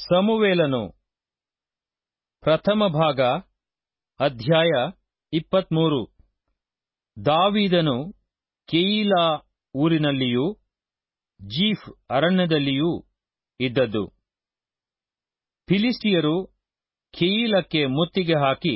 ಸಮುವೇಲನು ಪ್ರಥಮ ಭಾಗ ಅಧ್ಯಾಯ ಇಪ್ಪತ್ಮೂರು ದಾವೀದನು ಕೆಯೀಲಾ ಊರಿನಲ್ಲಿಯೂ ಜೀಫ್ ಅರಣ್ಯದಲ್ಲಿಯೂ ಇದ್ದದ್ದು ಫಿಲಿಸ್ಟಿಯರು ಕೆಯೀಲಕ್ಕೆ ಮುತ್ತಿಗೆ ಹಾಕಿ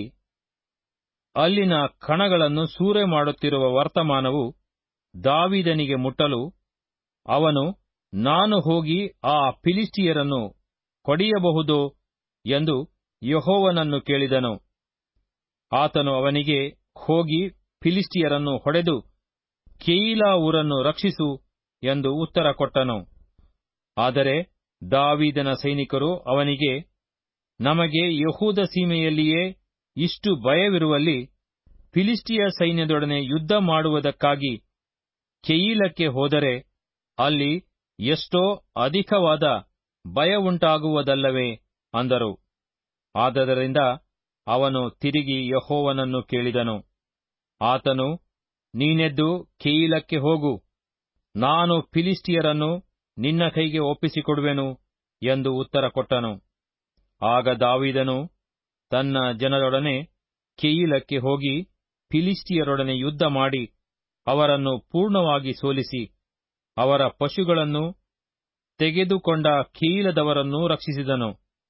ಅಲ್ಲಿನ ಕಣಗಳನ್ನು ಸೂರೆ ಮಾಡುತ್ತಿರುವ ವರ್ತಮಾನವು ದಾವೀದನಿಗೆ ಮುಟ್ಟಲು ಅವನು ನಾನು ಹೋಗಿ ಆ ಫಿಲಿಸ್ಟಿಯರನ್ನು ಹೊಡೆಯಬಹುದೋ ಎಂದು ಯೆಹೋವನನ್ನು ಕೇಳಿದನು ಆತನು ಅವನಿಗೆ ಹೋಗಿ ಫಿಲಿಸ್ಟಿಯರನ್ನು ಹೊಡೆದು ಕೆಯೀಲಾ ಊರನ್ನು ರಕ್ಷಿಸು ಎಂದು ಉತ್ತರ ಕೊಟ್ಟನು ಆದರೆ ದಾವೀದನ ಸೈನಿಕರು ಅವನಿಗೆ ನಮಗೆ ಯಹೂದ ಸೀಮೆಯಲ್ಲಿಯೇ ಇಷ್ಟು ಭಯವಿರುವಲ್ಲಿ ಫಿಲಿಸ್ಟಿಯ ಸೈನ್ಯದೊಡನೆ ಯುದ್ಧ ಮಾಡುವುದಕ್ಕಾಗಿ ಕೆಯೀಲಕ್ಕೆ ಹೋದರೆ ಅಲ್ಲಿ ಎಷ್ಟೋ ಅಧಿಕವಾದ ಭಯವುಂಟಾಗುವುದಲ್ಲವೇ ಅಂದರು ಆದದರಿಂದ ಅವನು ತಿರುಗಿ ಯೆಹೋವನನ್ನು ಕೇಳಿದನು ಆತನು ನೀನೆದ್ದು ಕೆಯೀಲಕ್ಕೆ ಹೋಗು ನಾನು ಫಿಲಿಸ್ಟಿಯರನ್ನು ನಿನ್ನ ಕೈಗೆ ಒಪ್ಪಿಸಿಕೊಡುವೆನು ಎಂದು ಉತ್ತರ ಕೊಟ್ಟನು ಆಗ ದಾವೀದನು ತನ್ನ ಜನರೊಡನೆ ಕೆಯೀಲಕ್ಕೆ ಹೋಗಿ ಫಿಲಿಸ್ಟಿಯರೊಡನೆ ಯುದ್ಧ ಮಾಡಿ ಅವರನ್ನು ಪೂರ್ಣವಾಗಿ ಸೋಲಿಸಿ ಅವರ ಪಶುಗಳನ್ನು ತೆಗೆದುಕೊಂಡ ಕೆಯೀಲದವರನ್ನೂ ರಕ್ಷಿಸಿದನು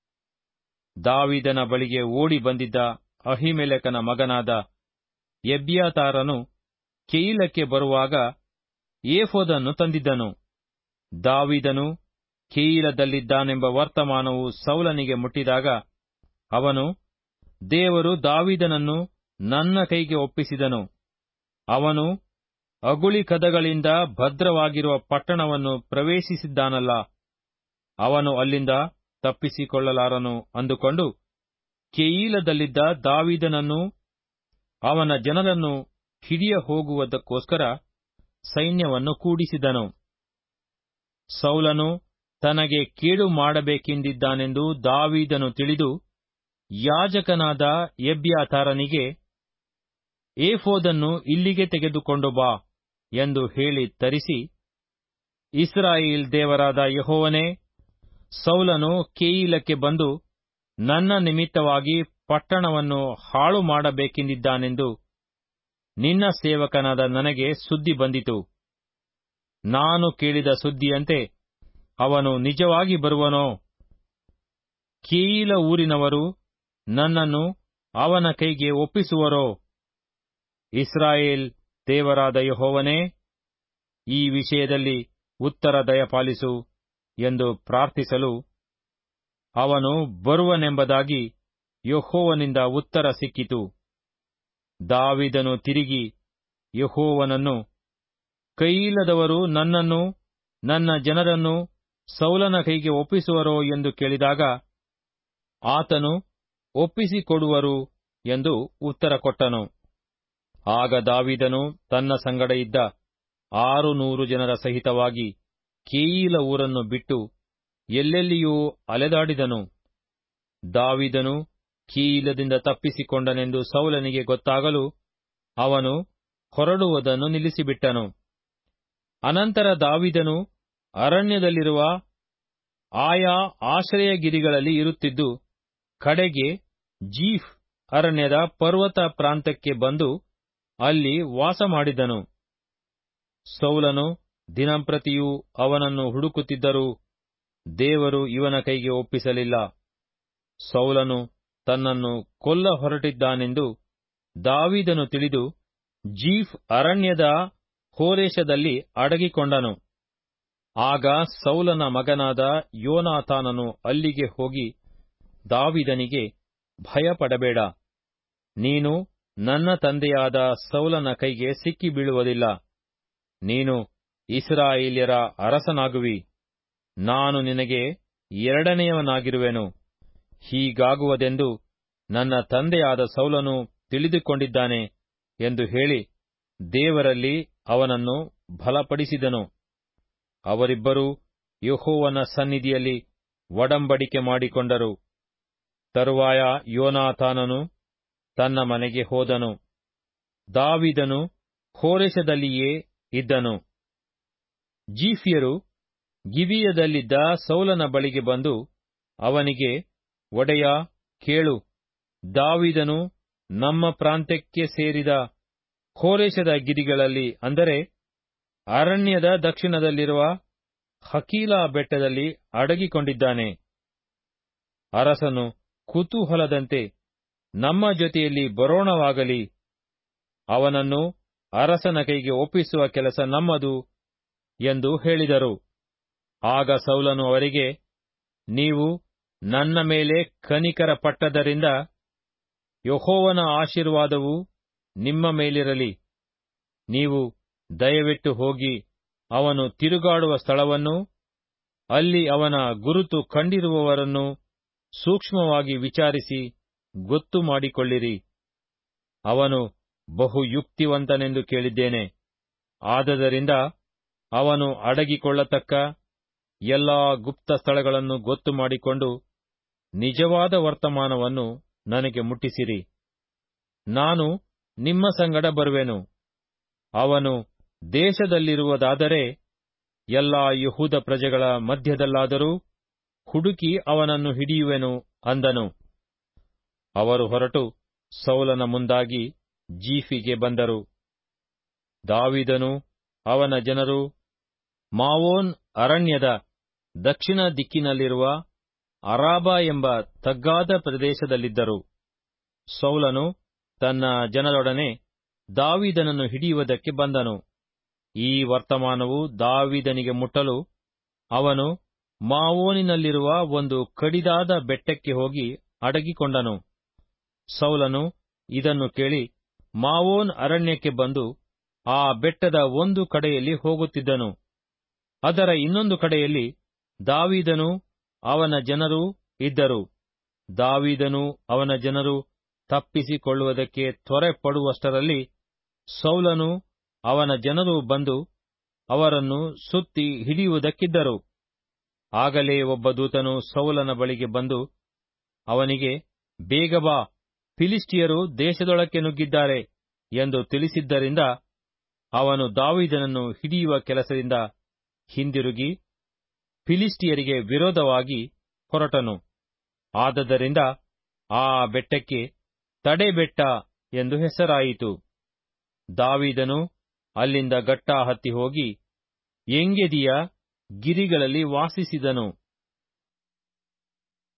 ದಾವೀದನ ಬಳಿಗೆ ಓಡಿ ಬಂದಿದ್ದ ಅಹಿಮೆಲೆಕನ ಮಗನಾದ ಎಬ್ಯಾತಾರನು ಕೆಯೀಲಕ್ಕೆ ಬರುವಾಗ ಏಫೋದನ್ನು ತಂದಿದ್ದನು ದಾವೀದನು ಕೆಯೀಲದಲ್ಲಿದ್ದಾನೆಂಬ ವರ್ತಮಾನವು ಸೌಲನಿಗೆ ಮುಟ್ಟಿದಾಗ ಅವನು ದೇವರು ದಾವೀದನನ್ನು ನನ್ನ ಕೈಗೆ ಒಪ್ಪಿಸಿದನು ಅವನು ಅಗುಳಿ ಕದಗಳಿಂದ ಭದ್ರವಾಗಿರುವ ಪಟ್ಟಣವನ್ನು ಪ್ರವೇಶಿಸಿದ್ದಾನಲ್ಲ ಅವನು ಅಲ್ಲಿಂದ ತಪ್ಪಿಸಿಕೊಳ್ಳಲಾರನು ಅಂದುಕೊಂಡು ಕೆಯೀಲದಲ್ಲಿದ್ದ ದಾವೀದನನ್ನು ಅವನ ಜನರನ್ನು ಹಿಡಿಯ ಹೋಗುವುದಕ್ಕೋಸ್ಕರ ಸೈನ್ಯವನ್ನು ಕೂಡಿಸಿದನು ಸೌಲನು ತನಗೆ ಕೇಡು ಮಾಡಬೇಕೆಂದಿದ್ದಾನೆಂದು ದಾವೀದನು ತಿಳಿದು ಯಾಜಕನಾದ ಎಬ್ಯಾತಾರನಿಗೆ ಏಫೋದನ್ನು ಇಲ್ಲಿಗೆ ತೆಗೆದುಕೊಂಡು ಬಾ ಎಂದು ಹೇಳಿ ತರಿಸಿ ಇಸ್ರಾಯೇಲ್ ದೇವರಾದ ಯಹೋವನೇ ಸೌಲನು ಕೆಯೀಲಕ್ಕೆ ಬಂದು ನನ್ನ ನಿಮಿತ್ತವಾಗಿ ಪಟ್ಟಣವನ್ನು ಹಾಳು ಮಾಡಬೇಕೆಂದಿದ್ದಾನೆಂದು ನಿನ್ನ ಸೇವಕನಾದ ನನಗೆ ಸುದ್ದಿ ಬಂದಿತು ನಾನು ಕೇಳಿದ ಸುದ್ದಿಯಂತೆ ಅವನು ನಿಜವಾಗಿ ಬರುವನೋ ಕೆಯೀಲ ಊರಿನವರು ನನ್ನನ್ನು ಅವನ ಕೈಗೆ ಒಪ್ಪಿಸುವರೋ ಇಸ್ರಾಯೇಲ್ ದೇವರಾದ ಯಹೋವನೇ ಈ ವಿಷಯದಲ್ಲಿ ಉತ್ತರ ದಯಪಾಲಿಸು ಎಂದು ಪ್ರಾರ್ಥಿಸಲು ಅವನು ಬರುವನೆಂಬುದಾಗಿ ಯಹೋವನಿಂದ ಉತ್ತರ ಸಿಕ್ಕಿತು ದಾವಿದನು ತಿರುಗಿ ಯಹೋವನನ್ನು ಕೈಯಿಲ್ಲದವರು ನನ್ನನ್ನು ನನ್ನ ಜನರನ್ನು ಸೌಲನ ಕೈಗೆ ಒಪ್ಪಿಸುವರೋ ಎಂದು ಕೇಳಿದಾಗ ಆತನು ಒಪ್ಪಿಸಿಕೊಡುವರು ಎಂದು ಉತ್ತರ ಕೊಟ್ಟನು ಆಗ ದಾವಿದನು ತನ್ನ ಸಂಗಡ ಇದ್ದ ಆರು ನೂರು ಜನರ ಸಹಿತವಾಗಿ ಕೇಯೀಲ ಊರನ್ನು ಬಿಟ್ಟು ಎಲ್ಲೆಲ್ಲಿಯೂ ಅಲೆದಾಡಿದನು ದಾವಿದನು ಕೀಲದಿಂದ ತಪ್ಪಿಸಿಕೊಂಡನೆಂದು ಸೌಲನಿಗೆ ಗೊತ್ತಾಗಲು ಅವನು ಹೊರಡುವುದನ್ನು ನಿಲ್ಲಿಸಿಬಿಟ್ಟನು ಅನಂತರ ದಾವಿದನು ಅರಣ್ಯದಲ್ಲಿರುವ ಆಯಾ ಆಶ್ರಯಗಿರಿಗಳಲ್ಲಿ ಇರುತ್ತಿದ್ದು ಕಡೆಗೆ ಜೀಫ್ ಅರಣ್ಯದ ಪರ್ವತ ಪ್ರಾಂತಕ್ಕೆ ಬಂದು ಅಲ್ಲಿ ವಾಸ ಮಾಡಿದನು ಸೌಲನು ದಿನಂಪ್ರತಿಯೂ ಅವನನ್ನು ಹುಡುಕುತ್ತಿದ್ದರೂ ದೇವರು ಇವನ ಕೈಗೆ ಒಪ್ಪಿಸಲಿಲ್ಲ ಸೌಲನು ತನ್ನನ್ನು ಕೊಲ್ಲ ಹೊರಟಿದ್ದಾನೆಂದು ದಾವಿದನು ತಿಳಿದು ಜೀಫ್ ಅರಣ್ಯದ ಹೋರೇಶದಲ್ಲಿ ಅಡಗಿಕೊಂಡನು ಆಗ ಸೌಲನ ಮಗನಾದ ಯೋನಾಥಾನನು ಅಲ್ಲಿಗೆ ಹೋಗಿ ದಾವಿದನಿಗೆ ಭಯಪಡಬೇಡ ನೀನು ನನ್ನ ತಂದೆಯಾದ ಸೌಲನ ಕೈಗೆ ಸಿಕ್ಕಿ ಬೀಳುವುದಿಲ್ಲ ನೀನು ಇಸ್ರಾಯೇಲ್ಯರ ಅರಸನಾಗುವಿ ನಾನು ನಿನಗೆ ಎರಡನೆಯವನಾಗಿರುವೆನು ಹೀಗಾಗುವುದೆಂದು ನನ್ನ ತಂದೆಯಾದ ಸೌಲನು ತಿಳಿದುಕೊಂಡಿದ್ದಾನೆ ಎಂದು ಹೇಳಿ ದೇವರಲ್ಲಿ ಅವನನ್ನು ಬಲಪಡಿಸಿದನು ಅವರಿಬ್ಬರೂ ಯಹೋವನ ಸನ್ನಿಧಿಯಲ್ಲಿ ಒಡಂಬಡಿಕೆ ಮಾಡಿಕೊಂಡರು ತರುವಾಯ ಯೋನಾಥಾನನು ತನ್ನ ಮನೆಗೆ ಹೋದನು ದಾವಿದನು ಹೋರೆಷದಲ್ಲಿಯೇ ಇದ್ದನು ಜೀಫಿಯರು ಗಿಬಿಯದಲ್ಲಿದ್ದ ಸೌಲನ ಬಳಿಗೆ ಬಂದು ಅವನಿಗೆ ಒಡೆಯ ಕೇಳು ದಾವಿದನು ನಮ್ಮ ಪ್ರಾಂತ್ಯಕ್ಕೆ ಸೇರಿದ ಹೋರೇಶದ ಗಿರಿಗಳಲ್ಲಿ ಅಂದರೆ ಅರಣ್ಯದ ದಕ್ಷಿಣದಲ್ಲಿರುವ ಹಕೀಲಾ ಬೆಟ್ಟದಲ್ಲಿ ಅಡಗಿಕೊಂಡಿದ್ದಾನೆ ಅರಸನು ಕುತೂಹಲದಂತೆ ನಮ್ಮ ಜೊತೆಯಲ್ಲಿ ಬರೋಣವಾಗಲಿ ಅವನನ್ನು ಅರಸನ ಕೈಗೆ ಒಪ್ಪಿಸುವ ಕೆಲಸ ನಮ್ಮದು ಎಂದು ಹೇಳಿದರು ಆಗ ಸೌಲನು ಅವರಿಗೆ ನೀವು ನನ್ನ ಮೇಲೆ ಕನಿಕರ ಪಟ್ಟದರಿಂದ ಯಹೋವನ ಆಶೀರ್ವಾದವು ನಿಮ್ಮ ಮೇಲಿರಲಿ ನೀವು ದಯವಿಟ್ಟು ಹೋಗಿ ಅವನು ತಿರುಗಾಡುವ ಸ್ಥಳವನ್ನು ಅಲ್ಲಿ ಅವನ ಗುರುತು ಕಂಡಿರುವವರನ್ನು ಸೂಕ್ಷ್ಮವಾಗಿ ವಿಚಾರಿಸಿ ಗೊತ್ತು ಮಾಡಿಕೊಳ್ಳಿರಿ ಅವನು ಬಹು ಯುಕ್ತಿವಂತನೆಂದು ಕೇಳಿದ್ದೇನೆ ಆದದರಿಂದ ಅವನು ಅಡಗಿಕೊಳ್ಳತಕ್ಕ ಎಲ್ಲಾ ಗುಪ್ತ ಸ್ಥಳಗಳನ್ನು ಗೊತ್ತು ಮಾಡಿಕೊಂಡು ನಿಜವಾದ ವರ್ತಮಾನವನ್ನು ನನಗೆ ಮುಟ್ಟಿಸಿರಿ ನಾನು ನಿಮ್ಮ ಸಂಗಡ ಬರುವೆನು ಅವನು ದೇಶದಲ್ಲಿರುವುದಾದರೆ ಎಲ್ಲಾ ಯಹೂದ ಪ್ರಜೆಗಳ ಮಧ್ಯದಲ್ಲಾದರೂ ಹುಡುಕಿ ಅವನನ್ನು ಹಿಡಿಯುವೆನು ಅಂದನು ಅವರು ಹೊರಟು ಸೌಲನ ಮುಂದಾಗಿ ಜೀಫಿಗೆ ಬಂದರು ದಾವಿದನು ಅವನ ಜನರು ಮಾವೋನ್ ಅರಣ್ಯದ ದಕ್ಷಿಣ ದಿಕ್ಕಿನಲ್ಲಿರುವ ಅರಾಬ ಎಂಬ ತಗ್ಗಾದ ಪ್ರದೇಶದಲ್ಲಿದ್ದರು ಸೌಲನು ತನ್ನ ಜನರೊಡನೆ ದಾವಿದನನ್ನು ಹಿಡಿಯುವುದಕ್ಕೆ ಬಂದನು ಈ ವರ್ತಮಾನವು ದಾವಿದನಿಗೆ ಮುಟ್ಟಲು ಅವನು ಮಾವೋನಿನಲ್ಲಿರುವ ಒಂದು ಕಡಿದಾದ ಬೆಟ್ಟಕ್ಕೆ ಹೋಗಿ ಅಡಗಿಕೊಂಡನು ಸೌಲನು ಇದನ್ನು ಕೇಳಿ ಮಾವೋನ್ ಅರಣ್ಯಕ್ಕೆ ಬಂದು ಆ ಬೆಟ್ಟದ ಒಂದು ಕಡೆಯಲ್ಲಿ ಹೋಗುತ್ತಿದ್ದನು ಅದರ ಇನ್ನೊಂದು ಕಡೆಯಲ್ಲಿ ದಾವಿದನು ಅವನ ಜನರೂ ಇದ್ದರು ದಾವಿದನು ಅವನ ಜನರು ತಪ್ಪಿಸಿಕೊಳ್ಳುವುದಕ್ಕೆ ತ್ವರೆ ಪಡುವಷ್ಟರಲ್ಲಿ ಸೌಲನು ಅವನ ಜನರು ಬಂದು ಅವರನ್ನು ಸುತ್ತಿ ಹಿಡಿಯುವುದಕ್ಕಿದ್ದರು ಆಗಲೇ ಒಬ್ಬ ದೂತನು ಸೌಲನ ಬಳಿಗೆ ಬಂದು ಅವನಿಗೆ ಬೇಗ ಬಾ ಫಿಲಿಸ್ಟಿಯರು ದೇಶದೊಳಕ್ಕೆ ನುಗ್ಗಿದ್ದಾರೆ ಎಂದು ತಿಳಿಸಿದ್ದರಿಂದ ಅವನು ದಾವಿದನನ್ನು ಹಿಡಿಯುವ ಕೆಲಸದಿಂದ ಹಿಂದಿರುಗಿ ಫಿಲಿಸ್ಟಿಯರಿಗೆ ವಿರೋಧವಾಗಿ ಹೊರಟನು ಆದದರಿಂದ ಆ ಬೆಟ್ಟಕ್ಕೆ ತಡೆಬೆಟ್ಟ ಎಂದು ಹೆಸರಾಯಿತು ದಾವಿದನು ಅಲ್ಲಿಂದ ಗಟ್ಟಾ ಹತ್ತಿ ಹೋಗಿ ಎಂಗೆದಿಯ ಗಿರಿಗಳಲ್ಲಿ ವಾಸಿಸಿದನು